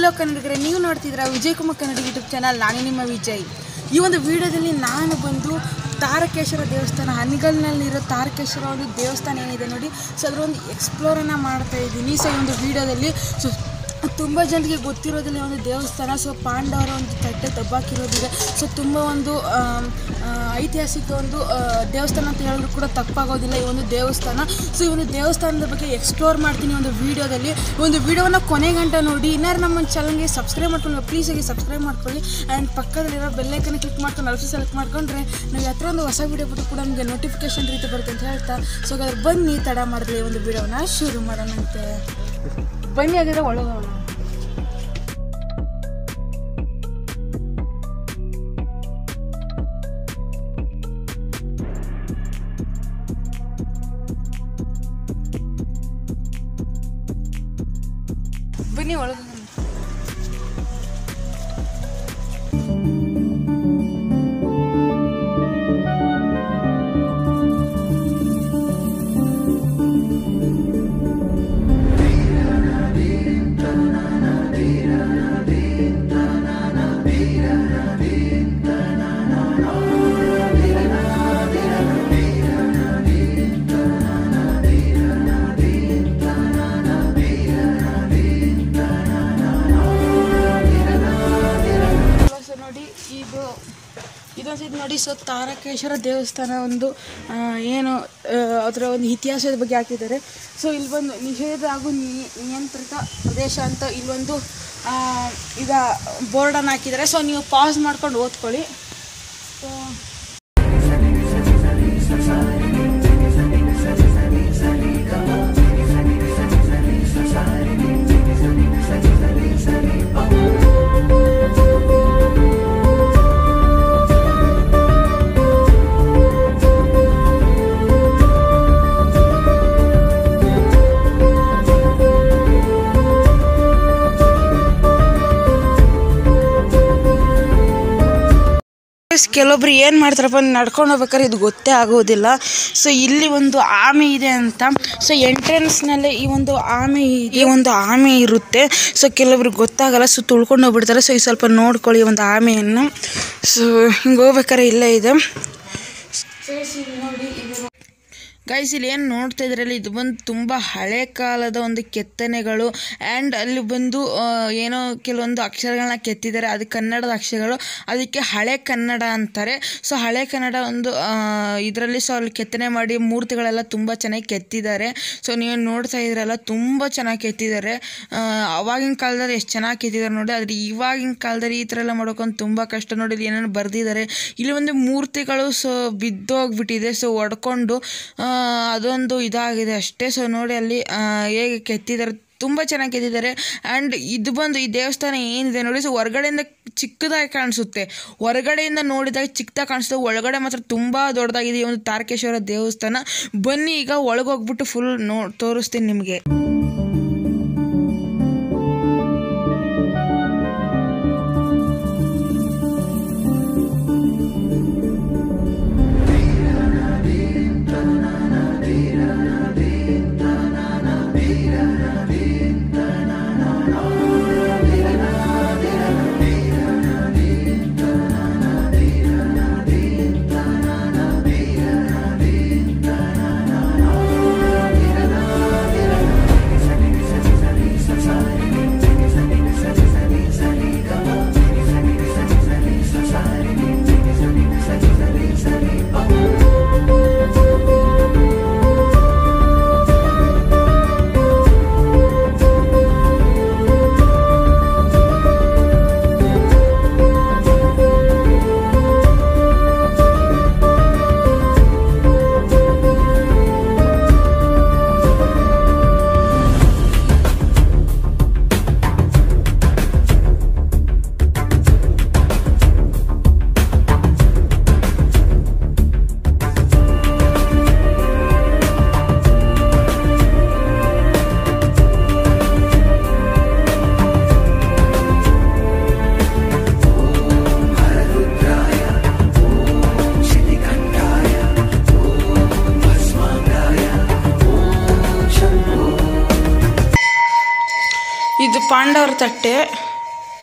hello ಕನ್ನಡಿಗರೇ ನೀವು ನೋಡ್ತಿದ್ದೀರಾ ವಿಜಯ್ ಕುಮಾರ್ ಕನ್ನಡ ಯೂಟ್ಯೂಬ್ ಚಾನಲ್ ನಾನು ನಿಮ್ಮ ವಿಜಯ್ ಈ ಒಂದು ವಿಡಿಯೋದಲ್ಲಿ ನಾನು ಬಂದು ತಾರಕೇಶ್ವರ ದೇವಸ್ಥಾನ ಹನಿಗಲ್ನಲ್ಲಿರೋ ತಾರಕೇಶ್ವರ ಒಂದು ದೇವಸ್ಥಾನ ಏನಿದೆ ನೋಡಿ ಸೊ ಅದರ ಒಂದು ಎಕ್ಸ್ಪ್ಲೋರನ್ನು ಮಾಡ್ತಾ ಇದ್ದೀನಿ ಸೊ ಈ ಒಂದು ವಿಡಿಯೋದಲ್ಲಿ ಸೊ ತುಂಬ ಜನರಿಗೆ ಗೊತ್ತಿರೋದಿಲ್ಲ ಈ ಒಂದು ದೇವಸ್ಥಾನ ಸೊ ಪಾಂಡವರ ಒಂದು ತಟ್ಟೆ ದಬ್ಬಾಕಿರೋದಿದೆ ಸೊ ತುಂಬ ಒಂದು ಆಮ್, ಆ, ಐತಿಹಾಸಿಕ ಒಂದು ಆ, ದೇವಸ್ಥಾನ ಅಂತ ಹೇಳಿದ್ರು ಕೂಡ ತಪ್ಪಾಗೋದಿಲ್ಲ ಈ ಒಂದು ದೇವಸ್ಥಾನ ಸೊ ಈ ಒಂದು ದೇವಸ್ಥಾನದ ಬಗ್ಗೆ ಎಕ್ಸ್ಪ್ಲೋರ್ ಮಾಡ್ತೀನಿ ಒಂದು ವಿಡಿಯೋದಲ್ಲಿ ಒಂದು ವಿಡಿಯೋನ ಕೊನೆ ಗಂಟೆ ನೋಡಿ ಇನ್ನಾರು ನಮ್ಮ ಚಾನಲ್ಗೆ ಸಬ್ಸ್ಕ್ರೈಬ್ ಮಾಡ್ಕೊಂಡು ಪ್ಲೀಸಾಗಿ ಸಬ್ಸ್ಕ್ರೈಬ್ ಮಾಡ್ಕೊಳ್ಳಿ ಆ್ಯಂಡ್ ಪಕ್ಕದಲ್ಲಿರೋ ಬೆಲ್ಲೈಕನ್ನ ಕ್ಲಿಕ್ ಮಾಡ್ಕೊಂಡು ಅಲ್ಸು ಸೆಲೆಕ್ಟ್ ಮಾಡ್ಕೊಂಡ್ರೆ ನಾವು ಹತ್ರ ಒಂದು ಹೊಸ ವಿಡಿಯೋ ಬಿಟ್ಟು ಕೂಡ ನಮಗೆ ನೋಟಿಫಿಕೇಶನ್ ರೀತಿ ಬರುತ್ತೆ ಅಂತ ಹೇಳ್ತಾ ಸೊ ಹಾಗಾದ್ರೆ ಬನ್ನಿ ತಡ ಮಾಡಿದ್ರೆ ಈ ಒಂದು ವಿಡಿಯೋನ ಶುರು ಮಾಡೋಣಂತೆ ಬನ್ನಿ ಹಾಗಾದ್ರೆ ಒಳಗೋಣ ಬನ್ನಿ ಒಳಗೋಣ ಸೊ ನೋಡಿ ಇದು ಇದೊಂದು ಸೈಡ್ ನೋಡಿ ಸೊ ತಾರಕೇಶ್ವರ ದೇವಸ್ಥಾನ ಒಂದು ಆ, ಏನು ಆ, ಅದರ ಒಂದು ಇತಿಹಾಸದ ಬಗ್ಗೆ ಹಾಕಿದ್ದಾರೆ ಸೊ ಇಲ್ಲಿ ಬಂದು ನಿಷೇಧ ಹಾಗೂ ನಿ- ನಿಯಂತ್ರಿತ ಪ್ರದೇಶ ಅಂತ ಇಲ್ಲೊಂದು ಆ, ಈಗ ಬೋರ್ಡನ್ನು ಹಾಕಿದ್ದಾರೆ ಸೊ ನೀವು ಪಾಸ್ ಮಾಡ್ಕೊಂಡು ಓದ್ಕೊಳ್ಳಿ ಸೊ Guys, ಕೆಲವೊಬ್ರು ಏನು ಮಾಡ್ತಾರಪ್ಪ ನಡ್ಕೊಂಡು ಹೋಗ್ಬೇಕಾದ್ರೆ ಇದು ಗೊತ್ತೇ ಆಗೋದಿಲ್ಲ ಸೊ ಇಲ್ಲಿ ಒಂದು ಆಮೆ ಇದೆ ಅಂತ ಸೊ ಎಂಟ್ರೆನ್ಸ್ನಲ್ಲೇ ಈ ಒಂದು ಆಮೆ ಈ ಒಂದು ಆಮೆ ಇರುತ್ತೆ ಸೊ ಕೆಲವ್ರಿಗೆ ಗೊತ್ತಾಗಲ್ಲ ಸೊ ತುಳ್ಕೊಂಡು ಹೋಗ್ಬಿಡ್ತಾರೆ ಸೊ ಈ ಸ್ವಲ್ಪ ನೋಡ್ಕೊಳ್ಳಿ ಒಂದು ಆಮೆಯನ್ನು ಸೊ ಹಿಂಗೆ ಹೋಗ್ಬೇಕಾದ್ರೆ ಇಲ್ಲೇ ಇದೆ ನೋಡಿ ಇದು ಗೈಸ್ ಇಲ್ಲಿ ಏನು ನೋಡ್ತಾ ಇದ್ರಲ್ಲಿ ಇದು ಬಂದು ತುಂಬ ಹಳೆ ಕಾಲದ ಒಂದು ಕೆತ್ತನೆಗಳು ಆ್ಯಂಡ್ ಅಲ್ಲಿ ಬಂದು ಆ, ಏನೋ ಕೆಲವೊಂದು ಅಕ್ಷರಗಳನ್ನ ಕೆತ್ತಿದ್ದಾರೆ ಅದು ಕನ್ನಡದ ಅಕ್ಷರಗಳು ಅದಕ್ಕೆ ಹಳೆ ಕನ್ನಡ ಅಂತಾರೆ ಸೊ ಹಳೆ ಕನ್ನಡ ಒಂದು ಇದರಲ್ಲಿ ಸೊ ಅಲ್ಲಿ ಕೆತ್ತನೆ ಮಾಡಿ ಮೂರ್ತಿಗಳೆಲ್ಲ ತುಂಬ ಚೆನ್ನಾಗಿ ಕೆತ್ತಿದ್ದಾರೆ ಸೊ ನೀವು ನೋಡ್ತಾ ಇದ್ರಲ್ಲ ತುಂಬ ಚೆನ್ನಾಗಿ ಕೆತ್ತಿದ್ದಾರೆ ಆ, ಅವಾಗಿನ ಕಾಲದಲ್ಲಿ ಎಷ್ಟು ಚೆನ್ನಾಗಿ ಕೆತ್ತಿದ್ದಾರೆ ನೋಡಿ ಆದರೆ ಇವಾಗಿನ ಕಾಲದಲ್ಲಿ ಈ ಥರ ಎಲ್ಲ ಮಾಡೋಕೊಂದು ತುಂಬ ಕಷ್ಟ ನೋಡಿ ಇಲ್ಲಿ ಏನೇನು ಬರೆದಿದ್ದಾರೆ ಇಲ್ಲಿ ಒಂದು ಮೂರ್ತಿಗಳು ಸೊ ಬಿದ್ದೋಗ್ಬಿಟ್ಟಿದೆ ಸೊ ಒಡ್ಕೊಂಡು ಆ, ಅದೊಂದು ಇದಾಗಿದೆ ಅಷ್ಟೇ ಸೊ ನೋಡಿ ಅಲ್ಲಿ ಆ, ಹೇಗೆ ಕೆತ್ತಿದ್ದಾರೆ ತುಂಬ ಚೆನ್ನಾಗಿ ಕೆತ್ತಿದ್ದಾರೆ ಆ್ಯಂಡ್ ಇದು ಬಂದು ಈ ದೇವಸ್ಥಾನ ಏನಿದೆ ನೋಡಿ ಸೊ ಹೊರಗಡೆಯಿಂದ ಚಿಕ್ಕದಾಗಿ ಕಾಣಿಸುತ್ತೆ ಹೊರಗಡೆಯಿಂದ ನೋಡಿದಾಗ ಚಿಕ್ಕದಾಗಿ ಕಾಣಿಸುತ್ತೆ ಒಳಗಡೆ ಮಾತ್ರ ತುಂಬ ದೊಡ್ಡದಾಗಿದೆ ಈ ಒಂದು ತಾರಕೇಶ್ವರ ದೇವಸ್ಥಾನ ಬನ್ನಿ ಈಗ ಒಳಗೋಗ್ಬಿಟ್ಟು ಫುಲ್ ನೋ ತೋರಿಸ್ತೀನಿ ನಿಮಗೆ ಇದು ಪಾಂಡವರ ತಟ್ಟೆ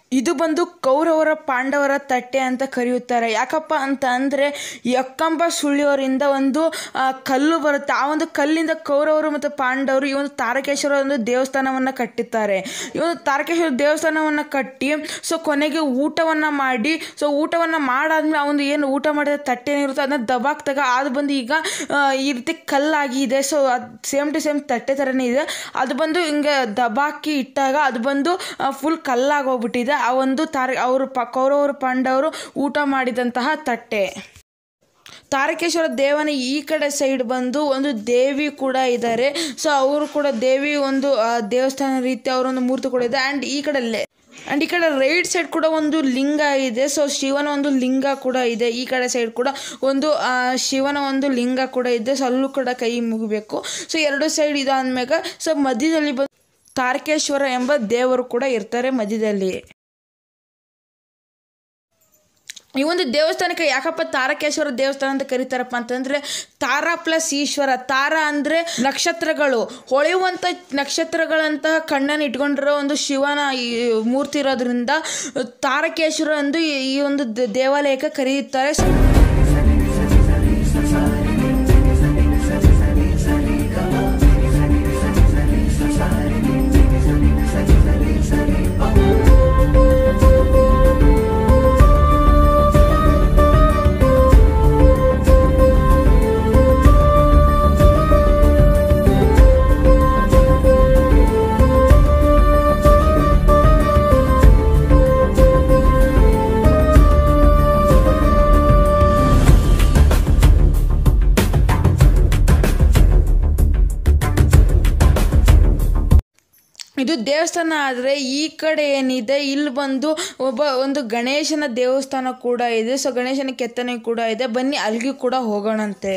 ಇದು ಬಂದು ಕೌರವರ ಪಾಂಡವರ ತಟ್ಟೆ ಅಂತ ಕರೆಯುತ್ತಾರೆ ಯಾಕಪ್ಪ ಅಂತ ಅಂದರೆ ಯಕ್ಕಂಬ ಸುಳಿಯವರಿಂದ ಒಂದು ಆ, ಕಲ್ಲು ಬರುತ್ತೆ ಆ ಒಂದು ಕಲ್ಲಿಂದ ಕೌರವರು ಮತ್ತು ಪಾಂಡವರು ಈ ಒಂದು ತಾರಕೇಶ್ವರ ಒಂದು ದೇವಸ್ಥಾನವನ್ನು ಕಟ್ಟುತ್ತಾರೆ ಈ ಒಂದು ತಾರಕೇಶ್ವರ ದೇವಸ್ಥಾನವನ್ನು ಕಟ್ಟಿ ಸೊ ಕೊನೆಗೆ ಊಟವನ್ನು ಮಾಡಿ ಸೊ ಊಟವನ್ನು ಮಾಡಾದ್ಮೇಲೆ ಆ ಒಂದು ಏನು ಊಟ ಮಾಡಿದ ತಟ್ಟೆ ಏನಿರುತ್ತೆ ಅದನ್ನ ದಬಾಕ್ದಾಗ ಅದು ಬಂದು ಈಗ ಆ, ಈ ರೀತಿ ಕಲ್ಲಾಗಿದೆ ಸೊ ಅದು ಸೇಮ್ ಟು ಸೇಮ್ ತಟ್ಟೆ ಥರನೇ ಇದೆ ಅದು ಬಂದು ಹಿಂಗೆ ದಬಾಕಿ ಇಟ್ಟಾಗ ಅದು ಬಂದು ಫುಲ್ ಕಲ್ಲಾಗೋಗ್ಬಿಟ್ಟಿದೆ ಆ ಒಂದು ತಾರ ಅವರು ಪ ಕೌರವರು ಪಾಂಡವರು ಊಟ ಮಾಡಿದಂತಹ ತಟ್ಟೆ ತಾರಕೇಶ್ವರ ದೇವನ ಈ ಕಡೆ ಸೈಡ್ ಬಂದು ಒಂದು ದೇವಿ ಕೂಡ ಇದ್ದಾರೆ ಸೊ ಅವರು ಕೂಡ ದೇವಿ ಒಂದು ಆ, ದೇವಸ್ಥಾನ ರೀತಿ ಅವರೊಂದು ಮೂರ್ತಿ ಕೂಡ ಇದೆ ಆ್ಯಂಡ್ ಈ ಕಡೆ ಲೆ ಆ್ಯಂಡ್ ಈ ಕಡೆ ರೈಟ್ ಸೈಡ್ ಕೂಡ ಒಂದು ಲಿಂಗ ಇದೆ ಸೊ ಶಿವನ ಒಂದು ಲಿಂಗ ಕೂಡ ಇದೆ ಈ ಕಡೆ ಸೈಡ್ ಕೂಡ ಒಂದು ಆ, ಶಿವನ ಒಂದು ಲಿಂಗ ಕೂಡ ಇದೆ ಸೊ ಅಲ್ಲೂ ಕೂಡ ಕೈ ಮುಗಿಬೇಕು ಸೊ ಎರಡು ಸೈಡ್ ಇದಾದ್ಮ್ಯಾಗ ಸೊ ಮಧ್ಯದಲ್ಲಿ ಬಂದು ತಾರಕೇಶ್ವರ ಎಂಬ ದೇವರು ಕೂಡ ಇರ್ತಾರೆ ಮಧ್ಯದಲ್ಲಿ ಈ ಒಂದು ದೇವಸ್ಥಾನಕ್ಕೆ ಯಾಕಪ್ಪ ತಾರಕೇಶ್ವರ ದೇವಸ್ಥಾನ ಅಂತ ಕರೀತಾರಪ್ಪ ಅಂತಂದ್ರೆ ತಾರ ಪ್ಲಸ್ ಈಶ್ವರ ತಾರ ಅಂದ್ರೆ ನಕ್ಷತ್ರಗಳು ಹೊಳೆಯುವಂಥ ನಕ್ಷತ್ರಗಳಂತಹ ಕಣ್ಣನ್ನು ಇಟ್ಕೊಂಡಿರೋ ಒಂದು ಶಿವನ ಈ ಮೂರ್ತಿ ಇರೋದ್ರಿಂದ ತಾರಕೇಶ್ವರ ಎಂದು ಈ- ಈ ಒಂದು ದ- ದೇವಾಲಯಕ್ಕೆ ಕರೆಯುತ್ತಾರೆ ಇದು ದೇವಸ್ಥಾನ ಆದರೆ ಈ ಕಡೆ ಏನಿದೆ ಇಲ್ಲಿ ಬಂದು ಒಬ್ಬ ಒಂದು ಗಣೇಶನ ದೇವಸ್ಥಾನ ಕೂಡ ಇದೆ ಸೊ ಗಣೇಶನ ಕೆತ್ತನೆ ಕೂಡ ಇದೆ ಬನ್ನಿ ಅಲ್ಲಿಗೂ ಕೂಡ ಹೋಗೋಣಂತೆ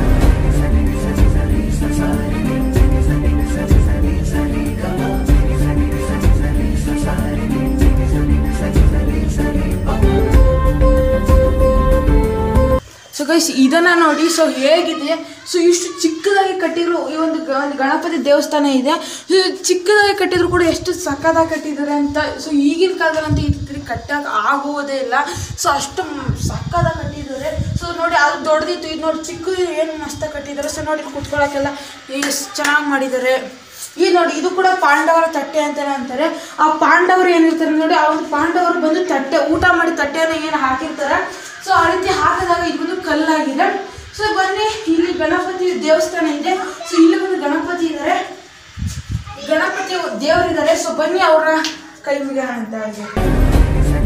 ಸೊ ಗೈಸ್ ಇದನ್ನ ನೋಡಿ ಸೊ ಹೇಗಿದೆ ಸೊ ಇಷ್ಟು ಚಿಕ್ಕದಾಗಿ ಕಟ್ಟಿದ್ರು ಈ ಒಂದು ಗ- ಒಂದು ಗಣಪತಿ ದೇವಸ್ಥಾನ ಇದೆ ಸೊ ಇದು ಚಿಕ್ಕದಾಗಿ ಕಟ್ಟಿದ್ರು ಕೂಡ ಎಷ್ಟು ಸಕ್ಕದಾಗಿ ಕಟ್ಟಿದ್ದಾರೆ ಅಂತ ಸೊ ಈಗಿನ ಕಾಲದಲ್ಲಂತೂ ಈ ರೀತಿ ಕಟ್ಟಕ್ಕೆ ಆಗುವುದೇ ಇಲ್ಲ ಸೊ ಅಷ್ಟು ಮ್- ಸಕ್ಕದಾಗಿ ಕಟ್ಟಿದ್ದಾರೆ ಸೊ ನೋಡಿ ಅದು ದೊಡ್ಡದಿತ್ತು ಇದು ನೋಡಿ ಚಿಕ್ಕದು ಏನು ಮಸ್ತಾಗಿ ಕಟ್ಟಿದ್ದಾರೆ ಸೊ ನೋಡಿ ಕುತ್ಕೊಳ್ಳೋಕ್ಕೆಲ್ಲ ಎಷ್ಟು ಚೆನ್ನಾಗಿ ಮಾಡಿದ್ದಾರೆ ಈ ನೋಡಿ ಇದು ಕೂಡ ಪಾಂಡವರ ತಟ್ಟೆ ಅಂತಾನೆ ಅಂತಾರೆ ಆ ಪಾಂಡವರು ಏನಿರ್ತಾರೆ ನೋಡಿ ಆ ಒಂದು ಪಾಂಡವರು ಬಂದು ತಟ್ಟೆ ಊಟ ಮಾಡಿ ತಟ್ಟೆಯನ್ನು ಏನು ಹಾಕಿರ್ತಾರೆ ಸೊ ಆ ರೀತಿ ಹಾಕಿದಾಗ ಇದು ಬಂದು ಕಲ್ಲಾಗಿದೆ ಸೊ ಬನ್ನಿ ಇಲ್ಲಿ ಗಣಪತಿ ದೇವಸ್ಥಾನ ಇದೆ ಸೊ ಇಲ್ಲಿ ಒಂದು ಗಣಪತಿ ಇದ್ದಾರೆ ಗಣಪತಿ ದೇವರಿದ್ದಾರೆ ಸೊ ಬನ್ನಿ ಅವರ ಕೈ ಮುಗಿಯೋಣ ಅಂತ ಅವ್ರಿಗೆ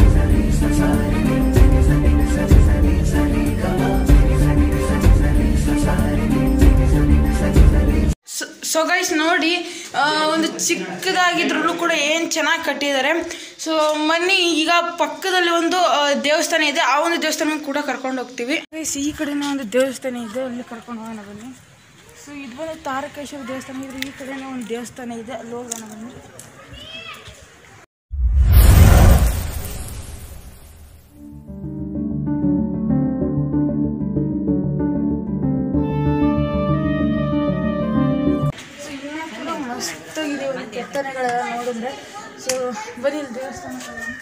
ಸೊ ಗೈಸ್ ನೋಡಿ ಆ, ಒಂದು ಚಿಕ್ಕದಾಗಿದ್ರು ಕೂಡ ಏನು ಚೆನ್ನಾಗಿ ಕಟ್ಟಿದ್ದಾರೆ ಸೊ ಬನ್ನಿ ಈಗ ಪಕ್ಕದಲ್ಲಿ ಒಂದು ಆ, ದೇವಸ್ಥಾನ ಇದೆ ಆ ಒಂದು ದೇವಸ್ಥಾನ ಕೂಡ ಕರ್ಕೊಂಡು ಹೋಗ್ತೀವಿ ಗೈಸ್ ಈ ಕಡೆನೇ ಒಂದು ದೇವಸ್ಥಾನ ಇದೆ ಅಲ್ಲಿ ಕರ್ಕೊಂಡು ಹೋಗೋಣ ಬನ್ನಿ ಸೊ ಇದು ಬಂದು ತಾರಕೇಶ್ವರ ದೇವಸ್ಥಾನ ಇದ್ರೆ ಈ ಕಡೆನೇ ಒಂದು ದೇವಸ್ಥಾನ ಇದೆ ಅಲ್ಲಿ ಹೋಗೋಣ ಬನ್ನಿ ಸೊ ಇನ್ನೂ ಕೂಡ ಮಸ್ತಾಗಿದೆ ಒಂದು ಕೆತ್ತನೆಗಳೆಲ್ಲ ನೋಡಿದ್ರೆ ಸೊ ಬರೀ ಇಲ್ಲಿ ದೇವಸ್ಥಾನ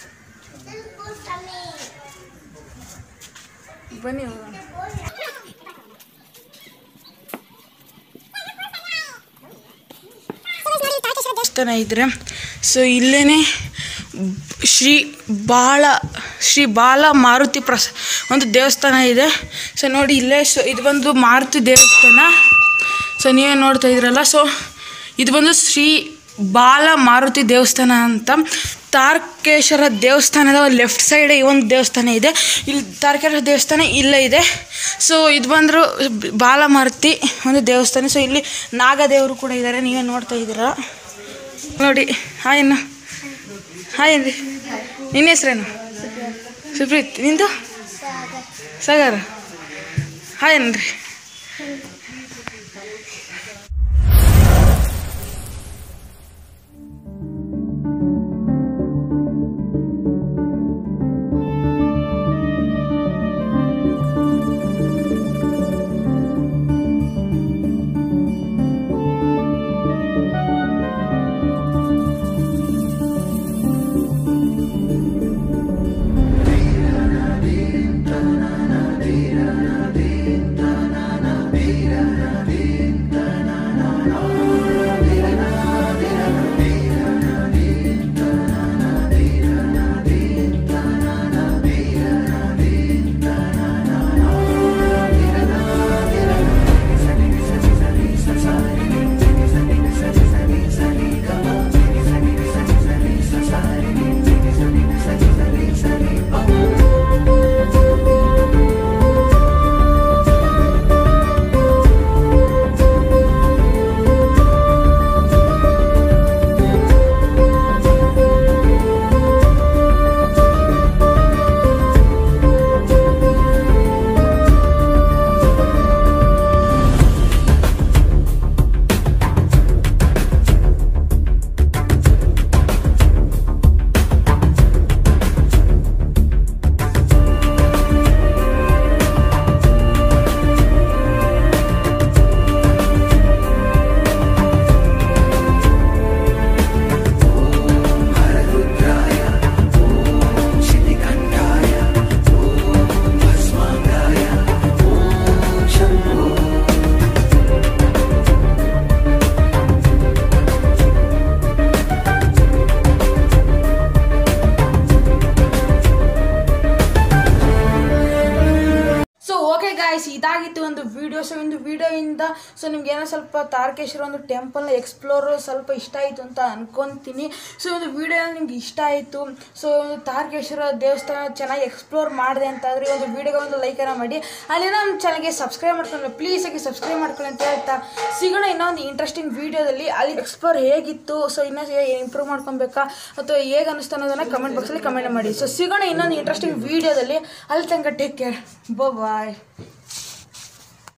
ಬನ್ನಿ ಹೋಗೋಣ ದೇವಸ್ಥಾನ ಇದ್ರೆ ಸೊ ಇಲ್ಲೇನೆ ಶ್ರೀ ಬಾಳ ಶ್ರೀ ಬಾಲ ಮಾರುತಿ ಪ್ರಸ ಒಂದು ದೇವಸ್ಥಾನ ಇದೆ ಸೊ ನೋಡಿ ಇಲ್ಲೇ ಸೊ ಇದು ಬಂದು ಮಾರುತಿ ದೇವಸ್ಥಾನ ಸೊ ನೀವೇ ನೋಡ್ತಾ ಇದ್ರಲ್ಲ ಸೊ ಇದು ಬಂದು ಶ್ರೀ ಬಾಲ ಮಾರುತಿ ದೇವಸ್ಥಾನ ಅಂತ ತಾರಕೇಶ್ವರ ದೇವಸ್ಥಾನದ ಲೆಫ್ಟ್ ಸೈಡ್ ಈ ಒಂದು ದೇವಸ್ಥಾನ ಇದೆ ಇಲ್ಲಿ ತಾರಕೇಶ್ವರ ದೇವಸ್ಥಾನ ಇಲ್ಲೇ ಇದೆ ಸೊ ಇದು ಬಂದರು ಬಾಲಮಾರುತಿ ಒಂದು ದೇವಸ್ಥಾನ ಸೊ ಇಲ್ಲಿ ನಾಗದೇವರು ಕೂಡ ಇದ್ದಾರೆ ನೀವೇ ನೋಡ್ತಾ ಇದ್ದೀರಾ ನೋಡಿ ಹಾಯ್ ಅಣ್ಣ ಹಾಯ್ ಅನ್ರಿ ನಿನ್ನ ಹೆಸ್ರೇನು ಸುಪ್ರೀತ್ ನಿಂದು ಸಾಗರ್ ಹಾಯ್ ಅನ್ರಿ ಗಾಯ್ಸ್ ಇದಾಗಿತ್ತು ಒಂದು ವಿಡಿಯೋ ಸೊ ಒಂದು ವಿಡಿಯೋಯಿಂದ ಸೊ ನಿಮ್ಗೆ ಏನೋ ಸ್ವಲ್ಪ ತಾರಕೇಶ್ವರ ಒಂದು ಟೆಂಪಲ್ನ ಎಕ್ಸ್ಪ್ಲೋರ್ ಸ್ವಲ್ಪ ಇಷ್ಟ ಆಯಿತು ಅಂತ ಅನ್ಕೊತೀನಿ ಸೊ ಒಂದು ವಿಡಿಯೋ ನಿಮ್ಗೆ ಇಷ್ಟ ಆಯಿತು ಸೊ ಒಂದು ತಾರಕೇಶ್ವರ ದೇವಸ್ಥಾನ ಚೆನ್ನಾಗಿ ಎಕ್ಸ್ಪ್ಲೋರ್ ಮಾಡಿದೆ ಅಂತಾದರೆ ಒಂದು ವಿಡಿಯೋಗೆ ಒಂದು ಲೈಕನ್ನು ಮಾಡಿ ಅಲ್ಲಿ ನಮ್ಮ ಚಾನಲ್ಗೆ ಸಬ್ಸ್ಕ್ರೈಬ್ ಮಾಡ್ಕೊಂಡು ಪ್ಲೀಸ್ ಆಗಿ ಸಬ್ಸ್ಕ್ರೈಬ್ ಮಾಡ್ಕೊಳ್ಳಿ ಅಂತ ಹೇಳ್ತಾ ಸಿಗೋಣ ಇನ್ನೊಂದು ಇಂಟ್ರೆಸ್ಟಿಂಗ್ ವಿಡಿಯೋದಲ್ಲಿ ಅಲ್ಲಿ ಎಕ್ಸ್ಪ್ಲೋರ್ ಹೇಗಿತ್ತು ಸೊ ಇನ್ನೂ ಇಂಪ್ರೂವ್ ಮಾಡ್ಕೊಬೇಕಾ ಅಥವಾ ಹೇಗೆ ಅನ್ನಿಸ್ತು ಅನ್ನೋದನ್ನು ಕಮೆಂಟ್ ಬಾಕ್ಸಲ್ಲಿ ಕಮೆಂಟ್ ಮಾಡಿ ಸೊ ಸಿಗೋಣ ಇನ್ನೊಂದು ಇಂಟ್ರೆಸ್ಟಿಂಗ್ ವಿಡಿಯೋದಲ್ಲಿ ಅಲ್ಲಿ ತನಕ ಟೇಕ್ ಕೇರ್ ಬಾಯ್